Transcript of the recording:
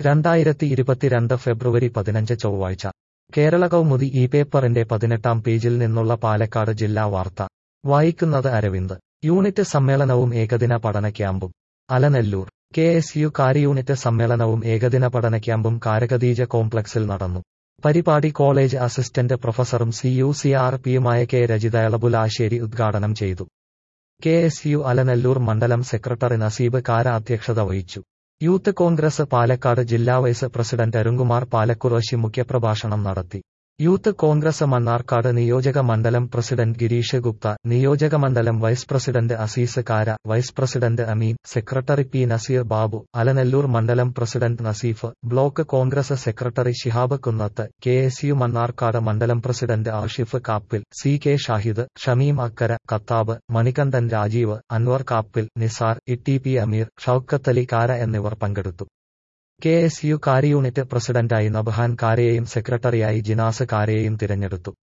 രണ്ടായിരത്തി ഇരുപത്തിരണ്ട് ഫെബ്രുവരി പതിനഞ്ച് ചൊവ്വാഴ്ച കേരള കൗമുദി ഈ പേപ്പറിന്റെ പതിനെട്ടാം പേജിൽ നിന്നുള്ള പാലക്കാട് ജില്ലാ വാർത്ത വായിക്കുന്നത് അരവിന്ദ് യൂണിറ്റ് സമ്മേളനവും ഏകദിന പഠന ക്യാമ്പും Alanallur K S U Kari unit സമ്മേളനവും ഏകദിന പഠന ക്യാമ്പും കാരകതീജ കോംപ്ലക്സിൽ നടന്നു പരിപാടി കോളേജ് അസിസ്റ്റന്റ് പ്രൊഫസറും സി യു സി ആർ പിയുമായ കെ രജിത എളബുലാശ്ശേരി ഉദ്ഘാടനം ചെയ്തു കെ എസ് യു അലനല്ലൂർ മണ്ഡലം സെക്രട്ടറി നസീബ് കാര അധ്യക്ഷത വഹിച്ചു യൂത്ത് കോൺഗ്രസ് പാലക്കാട് ജില്ലാ വൈസ് പ്രസിഡന്റ് അരുൺകുമാർ പാലക്കുറശ്ശി മുഖ്യപ്രഭാഷണം നടത്തി യൂത്ത് കോൺഗ്രസ് മണ്ണാർക്കാട് നിയോജക മണ്ഡലം പ്രസിഡന്റ് ഗിരീഷ് ഗുപ്ത നിയോജക മണ്ഡലം vice president Azeez Kara vice president Ameen secretary P Naseer Babu Alanallur മണ്ഡലം president Naseef block Congress secretary Shihab Kunnath K S U Mannarkkad മണ്ഡലം president Ashif Kappil C K Shahid Shameem Akkara Kathab Manikandan Rajeev Anvar Kappil Nisar E P Ameer Shoukathali Kara എന്നിവർ പങ്കെടുത്തു K S U Kari unit പ്രസിഡന്റായി നബ്ഹാൻ കാരയെയും സെക്രട്ടറിയായി ജിനാസ് കാരയെയും തിരഞ്ഞെടുത്തു